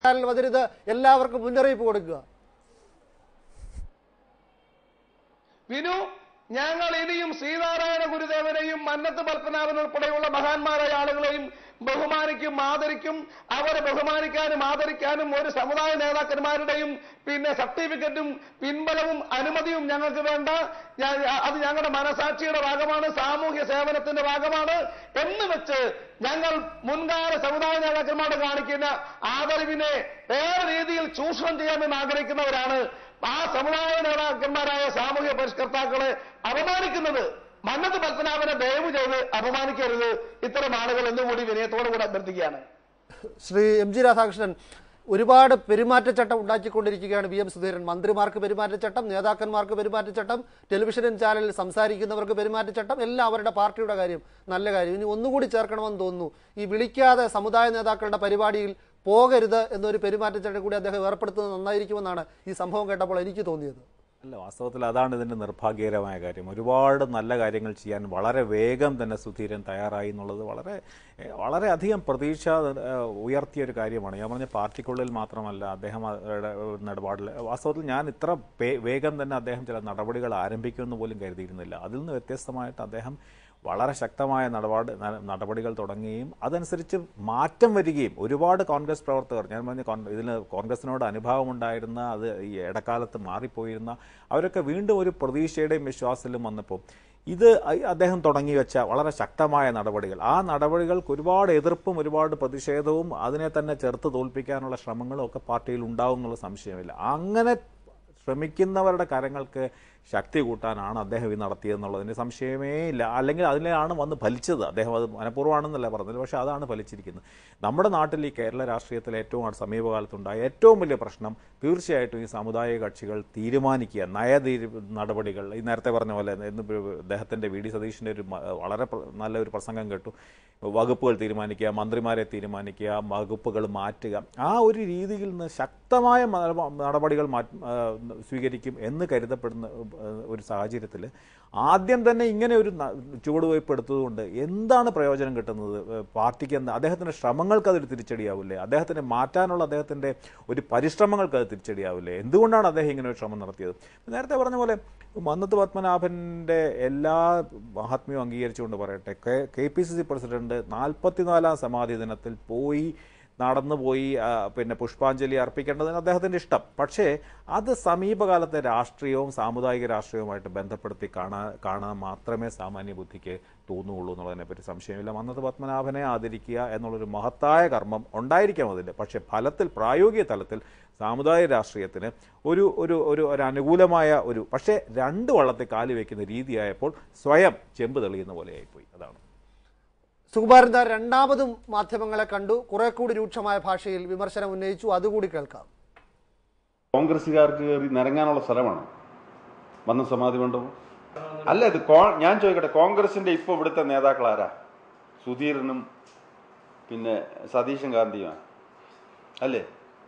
Channel വരരുത് എല്ലാവർക്കും മുന്നറിയിപ്പ് കൊടുക്കുക വിനു ഞങ്ങൾ ഇനിയും ശ്രീനാരായണ ഗുരുദേവനെയും മന്നത്ത് പത്മനാഭൻ ഉൾപ്പെടെയുള്ള മഹാന്മാരായ ആളുകളെയും ബഹുമാനിക്കും ആദരിക്കും അവരെ ബഹുമാനിക്കാനും ആദരിക്കാനും ഒരു സമുദായ നേതാക്കന്മാരുടെയും പിന്നെ സർട്ടിഫിക്കറ്റും പിൻബലവും അനുമതിയും ഞങ്ങൾക്ക് വേണ്ട ഞാൻ- അത് ഞങ്ങളുടെ മനസാക്ഷിയുടെ ഭാഗമാണ് സാമൂഹ്യ സേവനത്തിന്റെ ഭാഗമാണ് എന്ന് വെച്ച് ഞങ്ങൾ മുൻകാല സമുദായ നേതാക്കന്മാരോട് കാണിക്കുന്ന ആദരവിനെ വേറെ രീതിയിൽ ചൂഷണം ചെയ്യാമെന്ന് ആഗ്രഹിക്കുന്നവരാണ് ആ സമുദായ നേതാക്കന്മാരായ സാമൂഹ്യ പരിഷ്കർത്താക്കളെ അപമാനിക്കുന്നത് മന്നത്ത് പത്മനാഭനെ ദയവ് ചെയ്ത് അപമാനിക്കരുത് ഇത്തരം ആളുകൾ എന്നുകൂടി വിനയത്തോടു കൂടെ അഭ്യർത്ഥിക്കുകയാണ് ശ്രീ എം ജി രാധാകൃഷ്ണൻ ഒരുപാട് പെരുമാറ്റച്ചട്ടം ഉണ്ടാക്കിക്കൊണ്ടിരിക്കുകയാണ് വി എം സുധീരൻ മന്ത്രിമാർക്ക് പെരുമാറ്റച്ചട്ടം നേതാക്കന്മാർക്ക് പെരുമാറ്റച്ചട്ടം ടെലിവിഷൻ ചാനലിൽ സംസാരിക്കുന്നവർക്ക് പെരുമാറ്റച്ചട്ടം എല്ലാം അവരുടെ പാർട്ടിയുടെ കാര്യം നല്ല കാര്യം ഇനി ഒന്നുകൂടി ചേർക്കണമെന്ന് തോന്നുന്നു ഈ വിളിക്കാതെ സമുദായ നേതാക്കളുടെ പരിപാടിയിൽ പോകരുത് എന്നൊരു പെരുമാറ്റച്ചട്ടം കൂടി അദ്ദേഹം ഏർപ്പെടുത്തുന്നത് നന്നായിരിക്കുമെന്നാണ് ഈ സംഭവം കേട്ടപ്പോൾ എനിക്ക് തോന്നിയത് അല്ല വാസ്തവത്തിൽ അതാണ് ഇതിൻ്റെ നിർഭാഗ്യകരമായ കാര്യം ഒരുപാട് നല്ല കാര്യങ്ങൾ ചെയ്യാൻ വളരെ വേഗം തന്നെ സുധീരൻ തയ്യാറായി എന്നുള്ളത് വളരെ ഏഹ്, വളരെ അധികം പ്രതീക്ഷ ഏഹ്, ഉയർത്തിയ ഒരു കാര്യമാണ് ഞാൻ പറഞ്ഞ പാർട്ടിക്കുള്ളിൽ മാത്രമല്ല അദ്ദേഹം അവരുടെ നിലപാടിൽ വാസ്തവത്തിൽ ഞാൻ ഇത്ര വേ- വേഗം തന്നെ അദ്ദേഹം ചില നടപടികൾ ആരംഭിക്കുമെന്ന് പോലും കരുതിയിരുന്നില്ല അതിൽ നിന്ന് വ്യത്യസ്തമായിട്ട് അദ്ദേഹം വളരെ ശക്തമായ നടപാട് ന- നടപടികൾ തുടങ്ങുകയും അതനുസരിച്ച് മാറ്റം വരികയും ഒരുപാട് കോൺഗ്രസ് പ്രവർത്തകർ ഞാൻ പറഞ്ഞ കോൺ- ഇതിന് കോൺഗ്രസിനോട് അനുഭാവമുണ്ടായിരുന്ന അത് ഈ ഇടക്കാലത്ത് മാറിപ്പോയിരുന്ന അവരൊക്കെ വീണ്ടും ഒരു പ്രതീക്ഷയുടെയും വിശ്വാസത്തിലും വന്നപ്പോൾ ഇത് അ- അദ്ദേഹം തുടങ്ങി വെച്ച വളരെ ശക്തമായ നടപടികൾ ആ നടപടികൾക്ക് ഒരുപാട് എതിർപ്പും ഒരുപാട് പ്രതിഷേധവും അതിനെ തന്നെ ചെറുത്ത് തോൽപ്പിക്കാനുള്ള ശ്രമങ്ങളും ഒക്കെ പാർട്ടിയിൽ ഉണ്ടാവും എന്നുള്ള സംശയമില്ല അങ്ങനെ ശ്രമിക്കുന്നവരുടെ കരങ്ങൾക്ക് ശക്തി കൂട്ടാനാണ് അദ്ദേഹം ഇത് നടത്തിയതെന്നുള്ളതിന് സംശയമേ ഇല്ല അല്ലെങ്കിൽ അതിലാണ് വന്ന് ഫലിച്ചത് അദ്ദേഹം അത് മനഃപൂർവ്വമാണെന്നല്ല പറഞ്ഞത് പക്ഷേ അതാണ് ഫലിച്ചിരിക്കുന്നത് നമ്മുടെ നാട്ടിൽ ഈ കേരള രാഷ്ട്രീയത്തിൽ ഏറ്റവും അടുത്ത സമീപകാലത്തുണ്ടായ ഏറ്റവും വലിയ പ്രശ്നം തീർച്ചയായിട്ടും ഈ സാമുദായിക കക്ഷികൾ തീരുമാനിക്കുക നയ തീരു- നടപടികൾ ഈ നേരത്തെ പറഞ്ഞ പോലെ ഇന്ന് അദ്ദേഹത്തിൻ്റെ വി ഡി സതീഷിൻ്റെ ഒരു മ- വളരെ പ്ര- നല്ലൊരു പ്രസംഗം കേട്ടു വകുപ്പുകൾ തീരുമാനിക്കുക മന്ത്രിമാരെ തീരുമാനിക്കുക വകുപ്പുകൾ മാറ്റുക ആ ഒരു രീതിയിൽ നിന്ന് ശക്തമായ മ- നടപടികൾ മാറ്റ- ആ, സ്വീകരിക്കും എന്ന് കരുതപ്പെടുന്ന ആ, ഒരു സാഹചര്യത്തിൽ ആദ്യം തന്നെ ഇങ്ങനെ ഒരു ന- ചുവടുവയ്പ് എടുത്തതുകൊണ്ട് എന്താണ് പ്രയോജനം കിട്ടുന്നത് ഏ, പാർട്ടിക്ക് എന്താ അദ്ദേഹത്തിൻ്റെ ശ്രമങ്ങൾക്ക് അതൊരു തിരിച്ചടിയാവില്ലേ അദ്ദേഹത്തിനെ മാറ്റാനുള്ള അദ്ദേഹത്തിൻ്റെ ഒരു പരിശ്രമങ്ങൾക്ക് അത് തിരിച്ചടിയാവില്ലേ എന്തുകൊണ്ടാണ് അദ്ദേഹം ഇങ്ങനെ ഒരു ശ്രമം നടത്തിയത് നേരത്തെ പറഞ്ഞ പോലെ മന്നത്ത് പത്മനാഭൻ്റെ എല്ലാ മഹാത്മ്യവും അംഗീകരിച്ചുകൊണ്ട് പറയട്ടെ K K P C C president നാൽപ്പത്തിനാലാം സമാധി ദിനത്തിൽ പോയി നടന്നുപോയി ആ, പിന്നെ പുഷ്പാഞ്ജലി അർപ്പിക്കേണ്ടതിന് അദ്ദേഹത്തിൻ്റെ ഇഷ്ടം പക്ഷേ അത് സമീപകാലത്തെ രാഷ്ട്രീയവും സാമുദായിക രാഷ്ട്രീയവുമായിട്ട് ബന്ധപ്പെടുത്തി കാണാൻ കാണാൻ മാത്രമേ സാമാന്യ ബുദ്ധിക്ക് തോന്നുകയുള്ളൂ എന്നുള്ളതിനെപ്പറ്റി സംശയമില്ല മന്നത്ത് പത്മനാഭനെ ആദരിക്കുക എന്നുള്ളൊരു മഹത്തായ കർമ്മം ഉണ്ടായിരിക്കാം അതിൻ്റെ പക്ഷേ ഫലത്തിൽ പ്രായോഗിക തലത്തിൽ സാമുദായിക രാഷ്ട്രീയത്തിന് ഒരു ഒരു ഒരു ഒരു അനുകൂലമായ ഒരു പക്ഷേ രണ്ട് വള്ളത്തിൽ കാലി വയ്ക്കുന്ന രീതിയായപ്പോൾ സ്വയം ചെമ്പ് തെളിയുന്ന പോലെയായിപ്പോയി അതാണ് സുകുമാരൻ ദാർ രണ്ടാമതും മാധ്യമങ്ങളെ കണ്ടു കുറെ കൂടി രൂക്ഷമായ ഭാഷയിൽ വിമർശനം ഉന്നയിച്ചു അതുകൂടി കേൾക്കാം കോൺഗ്രസ്സുകാർക്ക് കയറി നിരങ്ങാനുള്ള സ്ഥലമാണ് വന്ന സമാധി മണ്ഡപം അല്ല ഇത് കോ- ഞാൻ ചോദിക്കട്ടെ കോൺഗ്രസിന്റെ ഇപ്പൊ ഇവിടുത്തെ നേതാക്കൾ ആരാ സുധീരനും പിന്നെ സതീശൻ ഗാന്ധിയുമാണ് അല്ലേ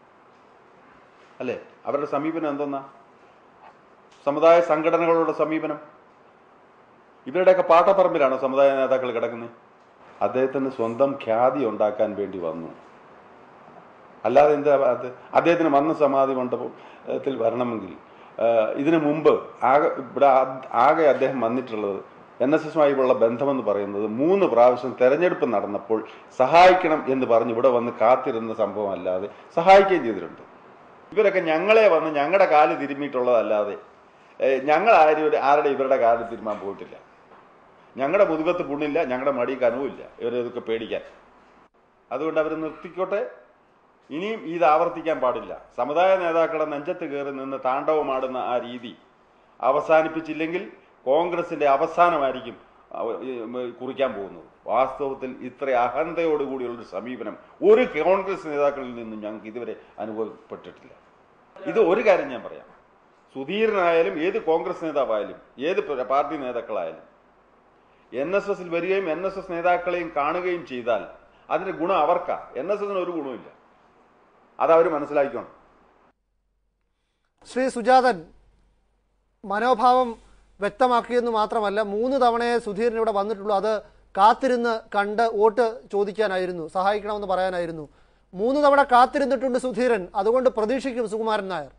അല്ലേ അവരുടെ സമീപനം എന്തോന്നാ സമുദായ സംഘടനകളുടെ സമീപനം ഇവരുടെയൊക്കെ പാട്ടപ്പറമ്പിലാണോ സമുദായ നേതാക്കൾ കിടക്കുന്നത് അദ്ദേഹത്തിന് സ്വന്തം ഖ്യാതി ഉണ്ടാക്കാൻ വേണ്ടി വന്നു അല്ലാതെ എന്താ അത് അദ്ദേഹത്തിന് വന്ന സമാധി മണ്ഡപത്തിൽ വരണമെങ്കിൽ ആ, ഇതിനു മുമ്പ് ആകെ ഇവിടെ ആ- ആകെ അദ്ദേഹം വന്നിട്ടുള്ളത് എൻ എസ് എസുമായുള്ള ബന്ധമെന്ന് പറയുന്നത് മൂന്ന് പ്രാവശ്യം തെരഞ്ഞെടുപ്പ് നടന്നപ്പോൾ സഹായിക്കണം എന്ന് പറഞ്ഞ് ഇവിടെ വന്ന് കാത്തിരുന്ന സംഭവം അല്ലാതെ സഹായിക്കുകയും ചെയ്തിട്ടുണ്ട് ഇവരൊക്കെ ഞങ്ങളെ വന്ന് ഞങ്ങളുടെ കാല് തിരുമ്മിയിട്ടുള്ളതല്ലാതെ ഏ, ഞങ്ങൾ ആരും ഒരു- ആരുടെ ഇവരുടെ കാല് തിരുമാൻ പോയിട്ടില്ല ഞങ്ങളുടെ മുതുകത്ത് പുണ്ണില്ല ഞങ്ങളുടെ മടി കനവുമില്ല ഇവരതൊക്കെ പേടിക്കാൻ അതുകൊണ്ട് അവർ നിർത്തിക്കോട്ടെ ഇനിയും ഇത് ആവർത്തിക്കാൻ പാടില്ല സമുദായ നേതാക്കളുടെ നെഞ്ചത്ത് കയറി നിന്ന് താണ്ഡവമാടുന്ന ആ രീതി അവസാനിപ്പിച്ചില്ലെങ്കിൽ കോൺഗ്രസിന്റെ അവസാനമായിരിക്കും അവ- ഈ കുറിക്കാൻ പോകുന്നത് വാസ്തവത്തിൽ ഇത്ര അഹന്തയോടുകൂടിയുള്ള ഒരു സമീപനം ഒരു കോൺഗ്രസ് നേതാക്കളിൽ നിന്നും ഞങ്ങൾക്ക് ഇതുവരെ അനുഭവപ്പെട്ടിട്ടില്ല ഇത് ഒരു കാര്യം ഞാൻ പറയാം സുധീരനായാലും ഏത് കോൺഗ്രസ് നേതാവായാലും ഏത് പ- പാർട്ടി നേതാക്കളായാലും എൻ എസ് എസിൽ വരികയും എൻ എസ് എസ് നേതാക്കളെയും കാണുകയും ചെയ്താൽ അതിന്റെ ഗുണം അവർക്കാ എൻ എസ് എസിന് ഒരു ഗുണമില്ല അത് അവർ മനസ്സിലാക്കിക്കണം ശ്രീ സുജാതൻ മനോഭാവം വ്യക്തമാക്കിയെന്ന് മാത്രമല്ല മൂന്ന് തവണയെ സുധീരൻ ഇവിടെ വന്നിട്ടുള്ളൂ അത് കാത്തിരുന്ന് കണ്ട് വോട്ട് ചോദിക്കാനായിരുന്നു സഹായിക്കണമെന്ന് പറയാനായിരുന്നു മൂന്ന് തവണ കാത്തിരുന്നിട്ടുണ്ട് സുധീരൻ അതുകൊണ്ട് പ്രതീക്ഷിക്കും സുകുമാരൻ നായർ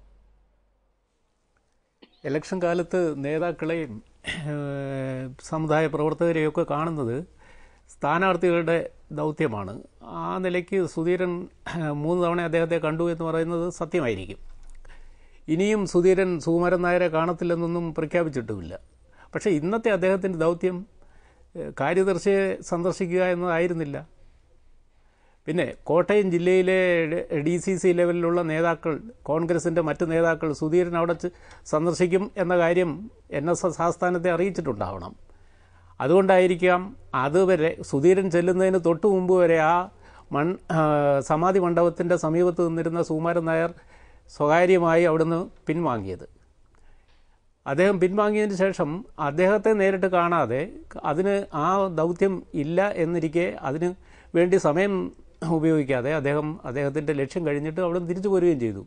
ഇലക്ഷൻ കാലത്ത് നേതാക്കളെയും ഏഹ്, സമുദായ പ്രവർത്തകരെയൊക്കെ കാണുന്നത് സ്ഥാനാർത്ഥികളുടെ ദൗത്യമാണ് ആ നിലയ്ക്ക് സുധീരൻ ഏഹ്, മൂന്ന് തവണ അദ്ദേഹത്തെ കണ്ടു എന്ന് പറയുന്നത് സത്യമായിരിക്കും ഇനിയും സുധീരൻ സുകുമാരൻ നായരെ കാണത്തില്ലെന്നൊന്നും പ്രഖ്യാപിച്ചിട്ടുമില്ല പക്ഷേ ഇന്നത്തെ അദ്ദേഹത്തിൻ്റെ ദൗത്യം ഏഹ്, കാര്യദർശിയെ സന്ദർശിക്കുക എന്നതായിരുന്നില്ല പിന്നെ കോട്ടയം ജില്ലയിലെ ഡി സി സി ലെവലിലുള്ള നേതാക്കൾ കോൺഗ്രസിൻ്റെ മറ്റ് നേതാക്കൾ സുധീരൻ അവിടെ ചെ- സന്ദർശിക്കും എന്ന കാര്യം എൻ എസ് എസ് ആസ്ഥാനത്തെ അറിയിച്ചിട്ടുണ്ടാവണം അതുകൊണ്ടായിരിക്കാം അതുവരെ സുധീരൻ ചെല്ലുന്നതിന് തൊട്ടു മുമ്പ് വരെ ആ മൺ ആ, സമാധി മണ്ഡപത്തിൻ്റെ സമീപത്ത് നിന്നിരുന്ന സുകുമാരൻ നായർ സ്വകാര്യമായി അവിടുന്ന് പിൻവാങ്ങിയത് അദ്ദേഹം പിൻവാങ്ങിയതിന് ശേഷം അദ്ദേഹത്തെ നേരിട്ട് കാണാതെ അതിന് ആ ദൗത്യം ഇല്ല എന്നിരിക്കെ അതിന് വേണ്ടി സമയം ഉപയോഗിക്കാതെ അദ്ദേഹം അദ്ദേഹത്തിൻ്റെ ലക്ഷ്യം കഴിഞ്ഞിട്ട് അവിടെ തിരിച്ചു പോരുകയും ചെയ്തു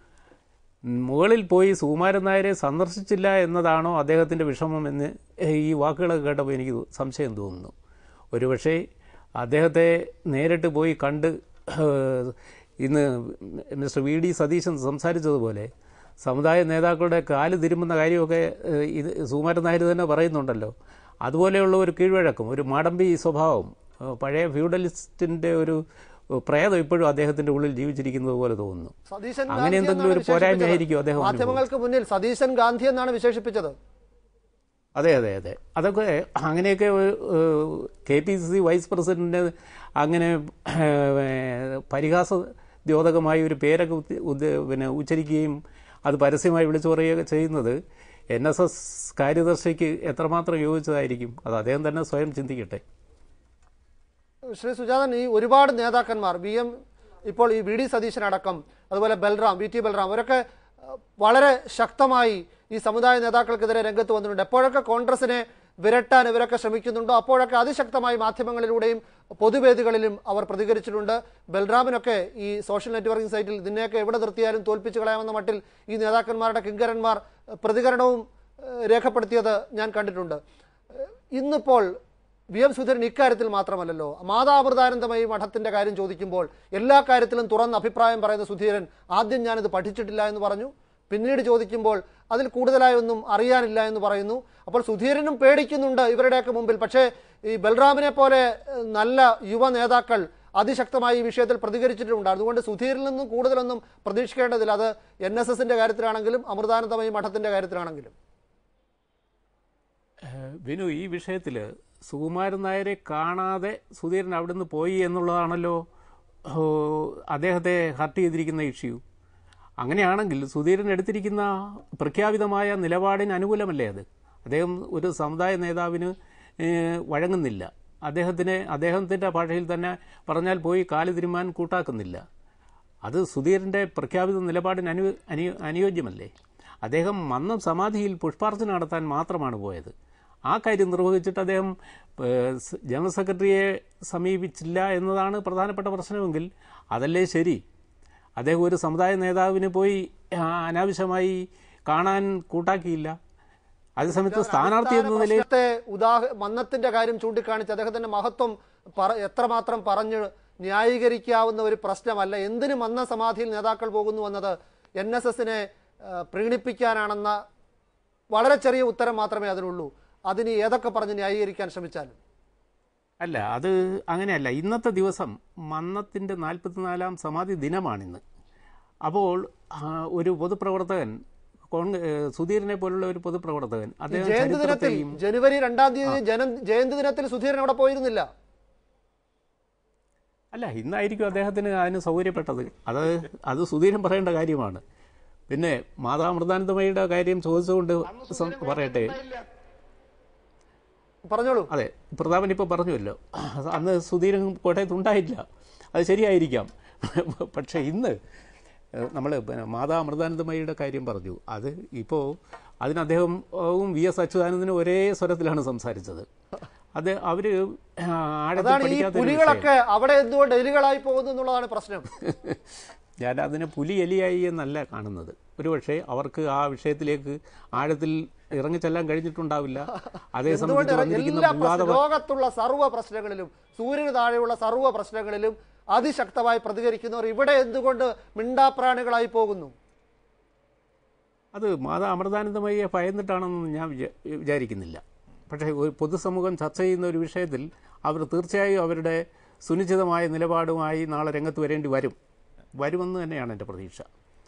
മുകളിൽ പോയി സുകുമാരൻ നായരെ സന്ദർശിച്ചില്ല എന്നതാണോ അദ്ദേഹത്തിൻ്റെ വിഷമം എന്ന് ഈ വാക്കുകളൊക്കെ കേട്ടപ്പോൾ എനിക്ക് സംശയം തോന്നുന്നു ഒരുപക്ഷേ അദ്ദേഹത്തെ നേരിട്ട് പോയി കണ്ട് ഏഹ്, ഇന്ന് മിസ്റ്റർ വി ഡി സതീശൻ സംസാരിച്ചതുപോലെ സമുദായ നേതാക്കളുടെ കാല് തിരുമുന്ന കാര്യമൊക്കെ ഏഹ്, ഇത് സുകുമാരൻ നായർ തന്നെ പറയുന്നുണ്ടല്ലോ അതുപോലെയുള്ള ഒരു കീഴ്വഴക്കം ഒരു മാടമ്പി സ്വഭാവം ഏഹ്, പഴയ ഫ്യൂഡലിസ്റ്റിൻ്റെ ഒരു പ്രേതം ഇപ്പോഴും അദ്ദേഹത്തിൻ്റെ ഉള്ളിൽ ജീവിച്ചിരിക്കുന്നത് പോലെ തോന്നുന്നു സതീശൻ അങ്ങനെ ഗാന്ധി എന്തെങ്കിലും ഒരു എന്നാണ് പോരായ്മയായിരിക്കും വിശേഷിപ്പിച്ചത്. അദ്ദേഹം മാധ്യമങ്ങൾക്ക് മുന്നിൽ സതീശൻ ഗാന്ധി എന്നാണ് വിശേഷിപ്പിച്ചത് അതെ അതെ അതെ അതൊക്കെ അങ്ങനെയൊക്കെ K P C C vice പ്രസിഡന്റിന് അങ്ങനെ ഏഹ്, പരിഹാസ ദ്യോതകമായ ഒരു പേരൊക്കെ ഉത്തി- ഉദ്ദേ- പിന്നെ ഉച്ചരിക്കുകയും അത് പരസ്യമായി വിളിച്ചു പറയുകയൊക്കെ ചെയ്യുന്നത് എൻ എസ് എസ് കാര്യദർശിക്ക് എത്രമാത്രം യോജിച്ചതായിരിക്കും അത് അദ്ദേഹം തന്നെ സ്വയം ചിന്തിക്കട്ടെ ശ്രീ സുജാതൻ ഈ ഒരുപാട് നേതാക്കന്മാർ വി എം ഇപ്പോൾ ഈ വി ഡി സതീശൻ അടക്കം അതുപോലെ ബൽറാം വി ടി ബൽറാം അവരൊക്കെ അഹ്, വളരെ ശക്തമായി ഈ സമുദായ നേതാക്കൾക്കെതിരെ രംഗത്ത് വന്നിട്ടുണ്ട് എപ്പോഴൊക്കെ കോൺഗ്രസിനെ വിരട്ടാൻ ഇവരൊക്കെ ശ്രമിക്കുന്നുണ്ടോ അപ്പോഴൊക്കെ അതിശക്തമായി മാധ്യമങ്ങളിലൂടെയും പൊതുവേദികളിലും അവർ പ്രതികരിച്ചിട്ടുണ്ട് ബൽറാമിനൊക്കെ ഈ സോഷ്യൽ നെറ്റ്വർക്കിംഗ് സൈറ്റിൽ ഇതിനെയൊക്കെ എവിടെ നിർത്തിയാലും തോൽപ്പിച്ചു കളയാമെന്ന മട്ടിൽ ഈ നേതാക്കന്മാരുടെ കിങ്കരന്മാർ അഹ്, പ്രതികരണവും അഹ്, രേഖപ്പെടുത്തിയത് ഞാൻ കണ്ടിട്ടുണ്ട് അഹ്, ഇന്നിപ്പോൾ വി എം സുധീരൻ ഇക്കാര്യത്തിൽ മാത്രമല്ലല്ലോ മാതാമൃതാനന്ദമയി മഠത്തിന്റെ കാര്യം ചോദിക്കുമ്പോൾ എല്ലാ കാര്യത്തിലും തുറന്ന അഭിപ്രായം പറയുന്ന സുധീരൻ ആദ്യം ഞാനിത് പഠിച്ചിട്ടില്ല എന്ന് പറഞ്ഞു പിന്നീട് ചോദിക്കുമ്പോൾ അതിൽ കൂടുതലായി ഒന്നും അറിയാനില്ല എന്ന് പറയുന്നു അപ്പോൾ സുധീരനും പേടിക്കുന്നുണ്ട് ഇവരുടെയൊക്കെ മുമ്പിൽ പക്ഷേ ഈ ബൽറാമിനെ പോലെ ഏഹ്, നല്ല യുവ നേതാക്കൾ അതിശക്തമായി ഈ വിഷയത്തിൽ പ്രതികരിച്ചിട്ടുണ്ട് അതുകൊണ്ട് സുധീരിൽ നിന്നും കൂടുതലൊന്നും പ്രതീക്ഷിക്കേണ്ടതില്ല അത് എൻ എസ് എസിന്റെ കാര്യത്തിലാണെങ്കിലും അമൃതാനന്ദമയി മഠത്തിന്റെ കാര്യത്തിലാണെങ്കിലും ഏഹ് വിനു ഈ വിഷയത്തിൽ സുകുമാരൻ നായരെ കാണാതെ സുധീരൻ അവിടുന്ന് പോയി എന്നുള്ളതാണല്ലോ ഓ, അദ്ദേഹത്തെ ഹർട്ട് ചെയ്തിരിക്കുന്ന ഇഷ്യൂ അങ്ങനെയാണെങ്കിൽ സുധീരൻ എടുത്തിരിക്കുന്ന പ്രഖ്യാപിതമായ നിലപാടിന് അനുകൂലമല്ലേ അത് അദ്ദേഹം ഒരു സമുദായ നേതാവിന് ഏഹ്, വഴങ്ങുന്നില്ല അദ്ദേഹത്തിന് അദ്ദേഹത്തിൻ്റെ ഭാഷയിൽ തന്നെ പറഞ്ഞാൽ പോയി കാല് തിരുമാൻ കൂട്ടാക്കുന്നില്ല അത് സുധീരൻ്റെ പ്രഖ്യാപിത നിലപാടിന് അനു അനു അനുയോജ്യമല്ലേ അദ്ദേഹം മന്നം സമാധിയിൽ പുഷ്പാർച്ചന നടത്താൻ മാത്രമാണ് പോയത് ആ കാര്യം നിർവഹിച്ചിട്ട് അദ്ദേഹം ഏഹ്, സ് ജനറൽ സെക്രട്ടറിയെ സമീപിച്ചില്ല എന്നതാണ് പ്രധാനപ്പെട്ട പ്രശ്നമെങ്കിൽ അതല്ലേ ശരി അദ്ദേഹം ഒരു സമുദായ നേതാവിന് പോയി ആ, അനാവശ്യമായി കാണാൻ കൂട്ടാക്കിയില്ല അതേസമയത്ത് സ്ഥാനാർത്ഥി എന്ന നിലയിൽ പ്രശ്നത്തെ ഉദാഹ മന്നത്തിന്റെ കാര്യം ചൂണ്ടിക്കാണിച്ച് അദ്ദേഹത്തിന്റെ മഹത്വം പറ എത്രമാത്രം പറഞ്ഞ് ന്യായീകരിക്കാവുന്ന ഒരു പ്രശ്നമല്ല എന്തിനു മന്ന സമാധിയിൽ നേതാക്കൾ പോകുന്നു എന്നത് എൻ എസ് എസിനെ പ്രീണിപ്പിക്കാനാണെന്ന വളരെ ചെറിയ ഉത്തരം മാത്രമേ അതിനുള്ളൂ അതിന് ഏതൊക്കെ പറഞ്ഞ് ന്യായീകരിക്കാൻ ശ്രമിച്ചാലും അല്ല അത് അങ്ങനെയല്ല ഇന്നത്തെ ദിവസം മന്നത്തിൻ്റെ നാൽപ്പത്തിനാലാം സമാധി ദിനമാണിന്ന് അപ്പോൾ ആ, ഒരു പൊതുപ്രവർത്തകൻ കോൺഗ്ര ഏഹ് സുധീരനെ പോലുള്ള ഒരു പൊതുപ്രവർത്തകൻ ഈ അദ്ദേഹം ജയന്തി ദിനത്തിൽ ചരിത്രത്തെയും ജനുവരി രണ്ടാം തീയതി ജന ജയന്തി ദിനത്തിൽ സുധീരൻ അവിടെ പോയിരുന്നില്ല അല്ല ഇന്നായിരിക്കും അദ്ദേഹത്തിന് അതിന് സൗകര്യപ്പെട്ടത് അത് അത് സുധീരൻ പറയേണ്ട കാര്യമാണ് പിന്നെ മാതാമൃതാനന്ദമയുടെ കാര്യം ചോദിച്ചുകൊണ്ട് സം- പറയട്ടെ പറഞ്ഞോളൂ അതെ പ്രതാപൻ ഇപ്പോൾ പറഞ്ഞുവല്ലോ അന്ന് സുധീരൻ കോട്ടയത്ത് ഉണ്ടായില്ല അത് ശരിയായിരിക്കാം പക്ഷേ ഇന്ന് നമ്മൾ പിന്നെ മാതാ അമൃതാനന്ദമയിയുടെ കാര്യം പറഞ്ഞു അത് ഇപ്പോൾ അതിന് അദ്ദേഹവും വി എസ് അച്യുതാനന്ദനും ഒരേ സ്വരത്തിലാണ് സംസാരിച്ചത് അത് അവർ ആഴത്തിൽ അതാണ് ഈ പഠിക്കാത്ത ഒരു വിഷയം. പുലികളൊക്കെ അവിടെ എന്തുകൊണ്ട് എലികളായി പോകുന്നു എന്നുള്ളതാണ് പ്രശ്നം ഞാൻ അതിനെ പുലി എലിയായി എന്നല്ല കാണുന്നത് ഒരുപക്ഷെ അവർക്ക് ആ വിഷയത്തിലേക്ക് ആഴത്തിൽ ഇറങ്ങിച്ചെല്ലാൻ കഴിഞ്ഞിട്ടുണ്ടാവില്ല അതേ എന്തുകൊണ്ട് സംബന്ധിച്ച് വന്നിരിക്കുന്ന എല്ലാ പ്രശ്ന വിവാദ ലോകത്തുള്ള സർവ്വ പ്രശ്നങ്ങളിലും സൂര്യന് താഴെയുള്ള സർവ്വ പ്രശ്നങ്ങളിലും അതിശക്തമായി പ്രതികരിക്കുന്നവർ ഇവിടെ എന്തുകൊണ്ട് മിണ്ടാപ്രാണികളായി പോകുന്നു അത് മാതാ അമൃതാനന്ദമയെ ഭയന്നിട്ടാണെന്ന് ഞാൻ വിചാ- വിചാരിക്കുന്നില്ല പക്ഷേ ഒരു പൊതുസമൂഹം ചർച്ച ചെയ്യുന്ന ഒരു വിഷയത്തിൽ അവർ തീർച്ചയായും അവരുടെ സുനിശ്ചിതമായ നിലപാടുമായി നാളെ രംഗത്ത് വരേണ്ടി വരും വരുമെന്ന് തന്നെയാണ് എൻ്റെ പ്രതീക്ഷ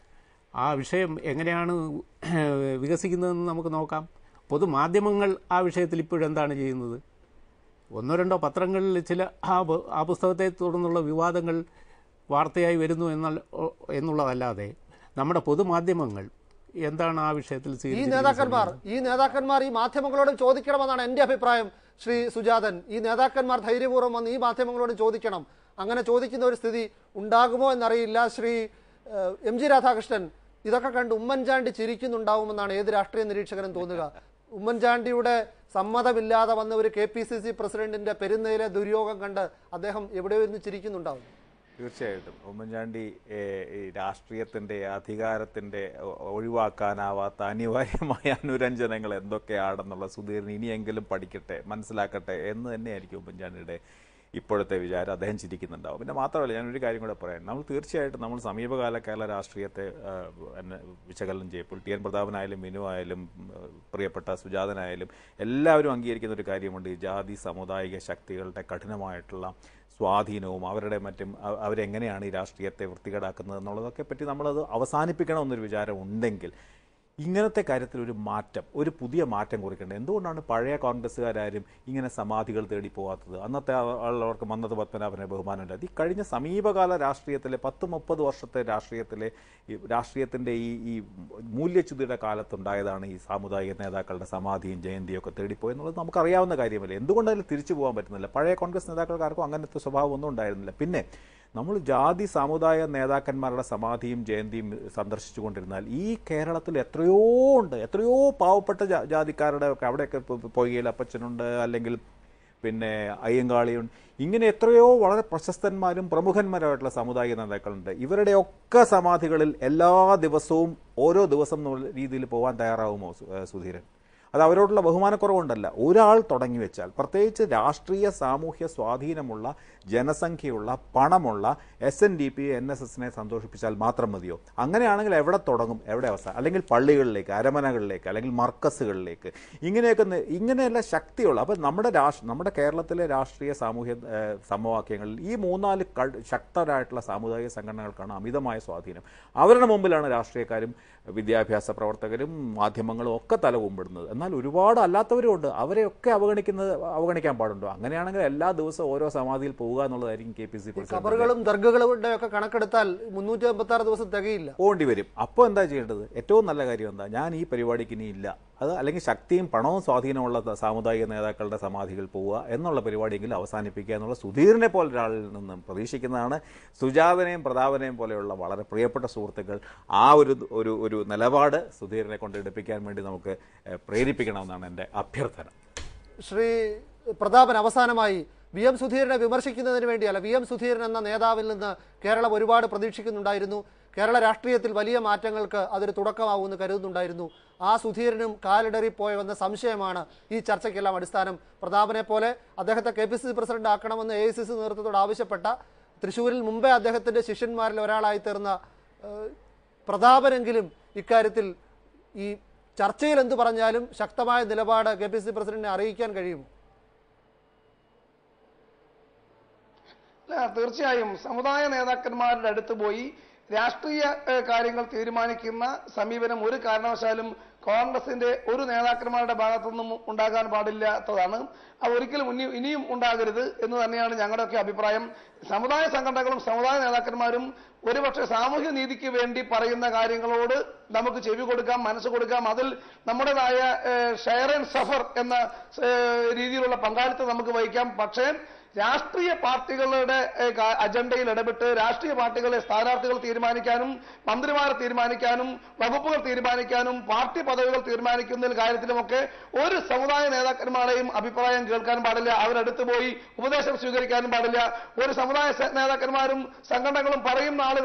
ആ വിഷയം എങ്ങനെയാണ് വികസിക്കുന്നതെന്ന് നമുക്ക് നോക്കാം പൊതുമാധ്യമങ്ങൾ ആ വിഷയത്തിൽ ഇപ്പോഴെന്താണ് ചെയ്യുന്നത് ഒന്നോ രണ്ടോ പത്രങ്ങളിൽ ചില ആ പു- ആ പുസ്തകത്തെ തുടർന്നുള്ള വിവാദങ്ങൾ വാർത്തയായി വരുന്നു എന്നാൽ എന്നുള്ളതല്ലാതെ നമ്മുടെ പൊതുമാധ്യമങ്ങൾ എന്താണ് ആ വിഷയത്തിൽ ഈ സ്വീകരിച്ചിരിക്കുന്ന നേതാക്കന്മാർ ഈ നേതാക്കന്മാർ ഈ മാധ്യമങ്ങളോട് ചോദിക്കണമെന്നാണ് എൻ്റെ അഭിപ്രായം ശ്രീ സുജാതൻ ഈ നേതാക്കന്മാർ ധൈര്യപൂർവ്വം വന്ന് ഈ മാധ്യമങ്ങളോട് ചോദിക്കണം അങ്ങനെ ചോദിക്കുന്ന ഒരു സ്ഥിതി ഉണ്ടാകുമോ എന്നറിയില്ല ശ്രീ ഏഹ്, എം ജി രാധാകൃഷ്ണൻ ഇതൊക്കെ കണ്ട് ഉമ്മൻചാണ്ടി ചിരിക്കുന്നുണ്ടാവുമെന്നാണ് ഏത് രാഷ്ട്രീയ നിരീക്ഷകനും തോന്നുക ഉമ്മൻചാണ്ടിയുടെ സമ്മതമില്ലാതെ വന്ന ഒരു കെ പി സി സി പ്രസിഡന്റിന്റെ പെരുന്നയിലെ ദുര്യോഗം കണ്ട് അദ്ദേഹം എവിടെയോ ഇരുന്ന് ചിരിക്കുന്നുണ്ടാവും തീർച്ചയായിട്ടും ഉമ്മൻചാണ്ടി ഏഹ്, ഈ രാഷ്ട്രീയത്തിന്റെ അധികാരത്തിന്റെ ഒ- ഒഴിവാക്കാനാവാത്ത അനിവാര്യമായ അനുരഞ്ജനങ്ങൾ എന്തൊക്കെയാണെന്നുള്ള സുധീരൻ ഇനിയെങ്കിലും പഠിക്കട്ടെ മനസ്സിലാക്കട്ടെ എന്ന് തന്നെയായിരിക്കും ഉമ്മൻചാണ്ടിയുടെ ഇപ്പോഴത്തെ വിചാരം അദ്ദേഹം ചിരിക്കുന്നുണ്ടാവും പിന്നെ മാത്രമല്ല ഞാൻ ഒരു കാര്യം കൂടെ പറയാം നമ്മൾ തീർച്ചയായിട്ടും നമ്മൾ സമീപകാല കേരള രാഷ്ട്രീയത്തെ ആ, എന്നെ വിശകലനം ചെയ്യപ്പോൾ ടി എൻ പ്രതാപനായാലും മിനു ആയാലും ആ, പ്രിയപ്പെട്ട സുജാതനായാലും എല്ലാവരും അംഗീകരിക്കുന്ന ഒരു കാര്യമുണ്ട് ഈ ജാതി സാമുദായിക ശക്തികളുടെ കഠിനമായിട്ടുള്ള സ്വാധീനവും അവരുടെ മറ്റും അ- അവരെങ്ങനെയാണ് ഈ രാഷ്ട്രീയത്തെ വൃത്തികേടാക്കുന്നത് എന്നുള്ളതൊക്കെ പറ്റി നമ്മളത് അവസാനിപ്പിക്കണമെന്നൊരു വിചാരം ഉണ്ടെങ്കിൽ ഇങ്ങനത്തെ കാര്യത്തിൽ ഒരു മാറ്റം ഒരു പുതിയ മാറ്റം കുറിക്കേണ്ടത് എന്തുകൊണ്ടാണ് പഴയ കോൺഗ്രസ്സുകാരും ഇങ്ങനെ സമാധികൾ തേടി പോകാത്തത് അന്നത്തെ ആ- ആളുള്ളവർക്ക് മന്നത്ത് പത്മനാഭനെ ബഹുമാനമില്ല ഈ കഴിഞ്ഞ സമീപകാല രാഷ്ട്രീയത്തിലെ പത്ത് മുപ്പത് വർഷത്തെ രാഷ്ട്രീയത്തിലെ ഈ രാഷ്ട്രീയത്തിൻ്റെ ഈ ഈ മൂല്യച്യുതിയുടെ കാലത്തുണ്ടായതാണ് ഈ സാമുദായിക നേതാക്കളുടെ സമാധിയും ജയന്തിയും ഒക്കെ തേടിപ്പോയി എന്നുള്ളത് നമുക്കറിയാവുന്ന കാര്യമല്ലേ എന്തുകൊണ്ട് അതിൽ തിരിച്ചു പോകാൻ പറ്റുന്നില്ല പഴയ കോൺഗ്രസ് നേതാക്കൾക്കാർക്കും അങ്ങനത്തെ സ്വഭാവം ഒന്നും ഉണ്ടായിരുന്നില്ല പിന്നെ നമ്മൾ ജാതി സാമുദായ നേതാക്കന്മാരുടെ സമാധിയും ജയന്തിയും സന്ദർശിച്ചുകൊണ്ടിരുന്നാൽ ഈ കേരളത്തിൽ എത്രയോ ഉണ്ട് എത്രയോ പാവപ്പെട്ട ജാ- ജാതിക്കാരുടെ ഒക്കെ അവിടെയൊക്കെ ഇപ്പോൾ പൊയ്യയിൽ അപ്പച്ചനുണ്ട് അല്ലെങ്കിൽ പിന്നെ അയ്യങ്കാളിയുണ്ട് ഇങ്ങനെ എത്രയോ വളരെ പ്രശസ്തന്മാരും പ്രമുഖന്മാരായിട്ടുള്ള സാമുദായിക നേതാക്കളുണ്ട് ഇവരുടെയൊക്കെ സമാധികളിൽ എല്ലാ ദിവസവും ഓരോ ദിവസം എന്നുള്ള രീതിയിൽ പോകാൻ തയ്യാറാവുമോ സു- ഏഹ് സുധീരൻ അത് അവരോടുള്ള ബഹുമാനക്കുറവുണ്ടല്ല ഒരാൾ തുടങ്ങി വെച്ചാൽ പ്രത്യേകിച്ച് രാഷ്ട്രീയ സാമൂഹ്യ സ്വാധീനമുള്ള ജനസംഖ്യയുള്ള പണമുള്ള S N D P N S എസിനെ സന്തോഷിപ്പിച്ചാൽ മാത്രം മതിയോ അങ്ങനെയാണെങ്കിൽ എവിടെ തുടങ്ങും എവിടെ അവസാനം അല്ലെങ്കിൽ പള്ളികളിലേക്ക് അരമനകളിലേക്ക് അല്ലെങ്കിൽ മർക്കസുകളിലേക്ക് ഇങ്ങനെയൊക്കെ നി- ഇങ്ങനെയല്ല ശക്തിയുള്ള അപ്പം നമ്മുടെ രാഷ്ട്ര നമ്മുടെ കേരളത്തിലെ രാഷ്ട്രീയ സാമൂഹ്യ ഏഹ്, സമവാക്യങ്ങളിൽ ഈ മൂന്നാല് ക- ശക്തരായിട്ടുള്ള സാമുദായിക സംഘടനകൾക്കാണ് അമിതമായ സ്വാധീനം അവരുടെ മുമ്പിലാണ് രാഷ്ട്രീയക്കാരും വിദ്യാഭ്യാസ പ്രവർത്തകരും മാധ്യമങ്ങളും ഒക്കെ തലകുമ്പിടുന്നത് എന്നാൽ ഒരുപാട് അല്ലാത്തവരും ഉണ്ട് അവരെയൊക്കെ അവഗണിക്കുന്നത് അവഗണിക്കാൻ പാടുണ്ടോ അങ്ങനെയാണെങ്കിൽ എല്ലാ ദിവസവും ഓരോ സമാധിയിൽ പോവുക എന്നുള്ളതായിരിക്കും കെ പി സി ഖബറുകളും ദർഗകളുടെ ഒക്കെ കണക്കെടുത്താൽ മുന്നൂറ്റി അമ്പത്തി ആറ് ദിവസം തികയില്ല പോകേണ്ടി വരും അപ്പോൾ എന്താ ചെയ്യേണ്ടത് ഏറ്റവും നല്ല കാര്യം എന്താ ഞാൻ ഈ പരിപാടിക്ക് ഇനി ഇല്ല അത് അല്ലെങ്കിൽ ശക്തിയും പണവും സ്വാധീനമുള്ള ത- സാമുദായിക നേതാക്കളുടെ സമാധികൾ പോവുക എന്നുള്ള പരിപാടിയെങ്കിലും അവസാനിപ്പിക്കുക എന്നുള്ള സുധീറിനെ പോലെ ഒരാളിൽ നിന്നും പ്രതീക്ഷിക്കുന്നതാണ് സുജാതനെയും പ്രതാപനെയും പോലെയുള്ള വളരെ പ്രിയപ്പെട്ട സുഹൃത്തുക്കൾ ആ ഒരു ഒരു ഒരു നിലപാട് സുധീറിനെ കൊണ്ട് എടുപ്പിക്കാൻ വേണ്ടി നമുക്ക് ഏഹ്, പ്രേരിപ്പിക്കണമെന്നാണ് എൻ്റെ അഭ്യർത്ഥന ശ്രീ പ്രതാപൻ അവസാനമായി വി എം സുധീരനെ വിമർശിക്കുന്നതിന് വേണ്ടിയല്ല വി എം സുധീരൻ എന്ന നേതാവിൽ നിന്ന് കേരളം ഒരുപാട് പ്രതീക്ഷിക്കുന്നുണ്ടായിരുന്നു കേരള രാഷ്ട്രീയത്തിൽ വലിയ മാറ്റങ്ങൾക്ക് അതൊരു തുടക്കമാവുമെന്ന് കരുതുന്നുണ്ടായിരുന്നു ആ സുധീരനും കാലിടറിപ്പോയെന്ന സംശയമാണ് ഈ ചർച്ചയ്ക്കെല്ലാം അടിസ്ഥാനം പ്രതാപനെ പോലെ അദ്ദേഹത്തെ K P C C president ആക്കണമെന്ന് എ ഐ സി സി നേതൃത്വത്തോട് ആവശ്യപ്പെട്ട തൃശ്ശൂരിൽ മുമ്പേ അദ്ദേഹത്തിന്റെ ശിഷ്യന്മാരിൽ ഒരാളായി തീർന്ന ഏഹ്, പ്രതാപനെങ്കിലും ഇക്കാര്യത്തിൽ ഈ ചർച്ചയിൽ എന്ത് പറഞ്ഞാലും ശക്തമായ നിലപാട് കെ പി സി പ്രസിഡന്റിനെ അറിയിക്കാൻ കഴിയുമോ അല്ല, തീർച്ചയായും സമുദായ നേതാക്കന്മാരുടെ അടുത്ത് പോയി രാഷ്ട്രീയ ഏഹ്, കാര്യങ്ങൾ തീരുമാനിക്കുന്ന സമീപനം ഒരു കാരണവശാലും കോൺഗ്രസിന്റെ ഒരു നേതാക്കന്മാരുടെ ഭാഗത്തുനിന്നും ഉണ്ടാകാൻ പാടില്ലാത്തതാണ് അത് ഒരിക്കലും ഇനി ഇനിയും ഉണ്ടാകരുത് എന്ന് തന്നെയാണ് ഞങ്ങളുടെയൊക്കെ അഭിപ്രായം സമുദായ സംഘടനകളും സമുദായ നേതാക്കന്മാരും ഒരുപക്ഷെ സാമൂഹ്യ നീതിക്ക് വേണ്ടി പറയുന്ന കാര്യങ്ങളോട് നമുക്ക് ചെവി കൊടുക്കാം മനസ്സ് കൊടുക്കാം അതിൽ നമ്മുടേതായ ഷെയർ ആൻഡ് സഫർ എന്ന ഏഹ്, രീതിയിലുള്ള പങ്കാളിത്തം നമുക്ക് വഹിക്കാം പക്ഷേ രാഷ്ട്രീയ പാർട്ടികളുടെ ഏഹ്, കാ- അജണ്ടയിൽ ഇടപെട്ട് രാഷ്ട്രീയ പാർട്ടികളെ സ്ഥാനാർത്ഥികൾ തീരുമാനിക്കാനും മന്ത്രിമാരെ തീരുമാനിക്കാനും വകുപ്പുകൾ തീരുമാനിക്കാനും പാർട്ടി പദവികൾ തീരുമാനിക്കുന്നതിൽ കാര്യത്തിലുമൊക്കെ ഒരു സമുദായ നേതാക്കന്മാരെയും അഭിപ്രായം കേൾക്കാൻ പാടില്ല അവരടുത്ത് പോയി ഉപദേശം സ്വീകരിക്കാനും പാടില്ല ഒരു സമുദായ സ- നേതാക്കന്മാരും സംഘടനകളും പറയുന്ന ആളുകളെ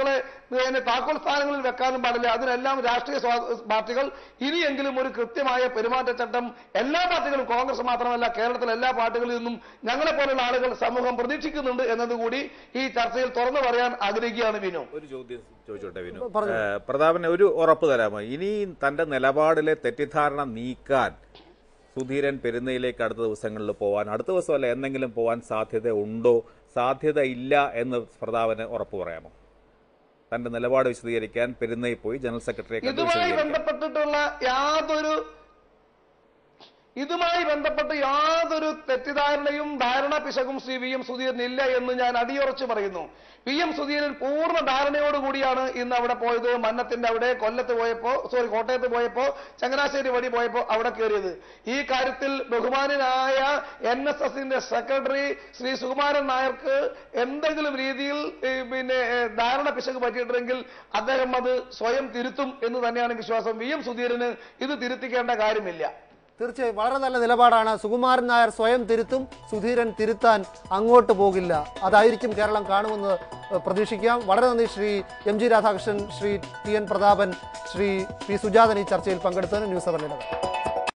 പിന്നെ താക്കോൽ സ്ഥാനങ്ങളിൽ വെക്കാനും പാടില്ല അതിനെല്ലാം രാഷ്ട്രീയ സ്വാ- പാർട്ടികൾ ഇനിയെങ്കിലും ഒരു കൃത്യമായ പെരുമാറ്റച്ചട്ടം എല്ലാ പാർട്ടികളും കോൺഗ്രസ് മാത്രമല്ല കേരളത്തിലെ എല്ലാ പാർട്ടികളിൽ നിന്നും ഞങ്ങളെ പോലുള്ള ആളുകൾ സമൂഹം പ്രതീക്ഷിക്കുന്നുണ്ട് എന്നതുകൂടി ഈ ചർച്ചയിൽ തുറന്നു പറയാൻ ആഗ്രഹിക്കുകയാണ് വിനു ഒരു ചോദ്യം ചോദിച്ചോട്ടെ വിനു പറഞ്ഞു. ഏഹ്, പ്രതാപന് ഒരു ഉറപ്പ് തരാമോ ഇനി തന്റെ നിലപാടിലെ തെറ്റിദ്ധാരണ നീക്കാൻ സുധീരൻ പെരുന്നയിലേക്ക് അടുത്ത ദിവസങ്ങളിൽ പോവാൻ അടുത്ത ദിവസമല്ല എന്തെങ്കിലും പോവാൻ സാധ്യത ഉണ്ടോ സാധ്യത ഇല്ല എന്ന് പ്രതാപന് ഉറപ്പ് പറയാമോ തന്റെ നിലപാട് വിശദീകരിക്കാൻ പെരുന്നയിൽ പോയി ജനറൽ സെക്രട്ടറിയെ കണ്ട് ഇതുമായി വിശദീകരിക്കാൻ ബന്ധപ്പെട്ടിട്ടുള്ള യാതൊരു ഇതുമായി ബന്ധപ്പെട്ട് യാതൊരു തെറ്റിദ്ധാരണയും ധാരണ പിശകും ശ്രീ വി എം സുധീരൻ ഇല്ല എന്ന് ഞാൻ അടിയുറച്ച് പറയുന്നു പി എം സുധീരൻ പൂർണ്ണ ധാരണയോടുകൂടിയാണ് ഇന്ന് അവിടെ പോയത് മന്നത്തിന്റെ അവിടെ കൊല്ലത്ത് പോയപ്പോ സോറി കോട്ടയത്ത് പോയപ്പോ ചങ്ങനാശ്ശേരി വഴി പോയപ്പോ അവിടെ കയറിയത് ഈ കാര്യത്തിൽ ബഹുമാനനായ എൻ എസ് എസിന്റെ സെക്രട്ടറി ശ്രീ സുകുമാരൻ നായർക്ക് എന്തെങ്കിലും രീതിയിൽ ഏ, പിന്നെ ഏ, ധാരണ പിശക് പറ്റിയിട്ടുണ്ടെങ്കിൽ അദ്ദേഹം അത് സ്വയം തിരുത്തും എന്ന് തന്നെയാണ് വിശ്വാസം വി എം സുധീരന് ഇത് തിരുത്തിക്കേണ്ട കാര്യമില്ല തീർച്ചയായും വളരെ നല്ല നിലപാടാണ് സുകുമാരൻ നായർ സ്വയം തിരുത്തും സുധീരൻ തിരുത്താൻ അങ്ങോട്ട് പോകില്ല അതായിരിക്കും കേരളം കാണുമെന്ന് ഏഹ്, പ്രതീക്ഷിക്കാം വളരെ നന്ദി Shri M G Radhakrishnan Shri T N Prathapan Shri P Sujathan ഈ ചർച്ചയിൽ പങ്കെടുത്തതിന് ന്യൂസ് അവറിലിടത്